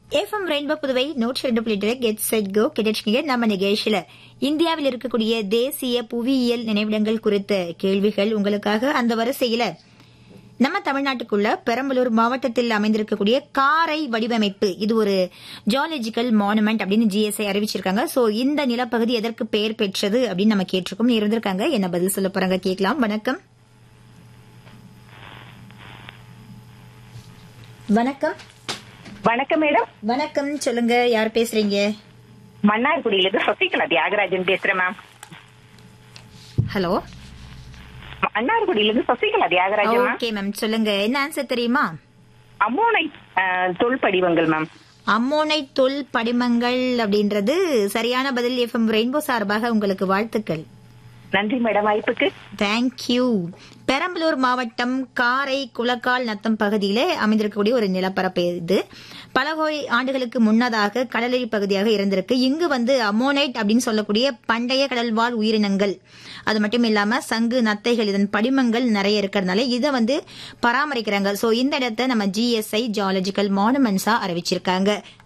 FM rainbow Puduvai நூற்றி ரெண்டு புள்ளி கெட் செட் கோ கிடைச்சிங்க நம்ம நிகழ்ச்சியில இந்தியாவில் இருக்கக்கூடிய தேசிய புவியியல் நினைவிடங்கள் குறித்த கேள்விகள் உங்களுக்காக அந்த வரிசையில நம்ம தமிழ்நாட்டுக்குள்ள பெரம்பலூர் மாவட்டத்தில் அமைந்திருக்கக்கூடிய காரை வடிவமைப்பு இது ஒரு ஜியாலஜிக்கல் மானுமெண்ட் அப்படின்னு ஜிஎஸ்ஐ அறிவிச்சிருக்காங்க சோ இந்த நிலப்பகுதி எதற்கு பெயர் பெற்றது அப்படின்னு நம்ம கேட்டிருக்கோம் இருந்திருக்காங்க என்ன பதில் சொல்ல போறாங்க கேட்கலாம் வணக்கம் வணக்கம் வணக்கம் மேடம் வணக்கம் சொல்லுங்க யார் பேசுறீங்க மன்னார்குடியிலிருந்து சசிகலா தியாகராஜன் பேசுறேன் மேம் ஹலோ மன்னார்குடியிலிருந்து Sasikala Thiyagarajan ma'am okay ma'am சொல்லுங்க என்ன ஆன்சர் தெரியுமா அம்மோனை அஹ், தொல் படிவங்கள் மேம் அம்மோனை தொல் படிமங்கள் அப்படின்றது சரியான பதில் எஃப்எம் ரெயின்போ சார்பாக உங்களுக்கு வாழ்த்துக்கள் நன்றி மேடம் வாய்ப்புக்கு தேங்க்யூ பெரம்பலூர் மாவட்டம் காரை குளக்கால் நத்தம் பகுதியிலே அமைந்திருக்கக்கூடிய ஒரு நிலப்பரப்பு இது பல கோடி ஆண்டுகளுக்கு முன்னதாக கடலடி பகுதியாக இருந்திருக்கு இங்கு வந்து அமோனைட் அப்படின்னு சொல்லக்கூடிய பண்டைய கடல்வாழ் உயிரினங்கள் அது மட்டும் இல்லாம சங்கு நத்தைகள் இதன் படிமங்கள் நிறைய இருக்கிறதுனால இதை வந்து பராமரிக்கிறாங்க சோ இந்த இடத்தை நம்ம ஜிஎஸ்ஐ ஜியாலஜிக்கல் மானுமெண்ட்ஸா அறிவிச்சிருக்காங்க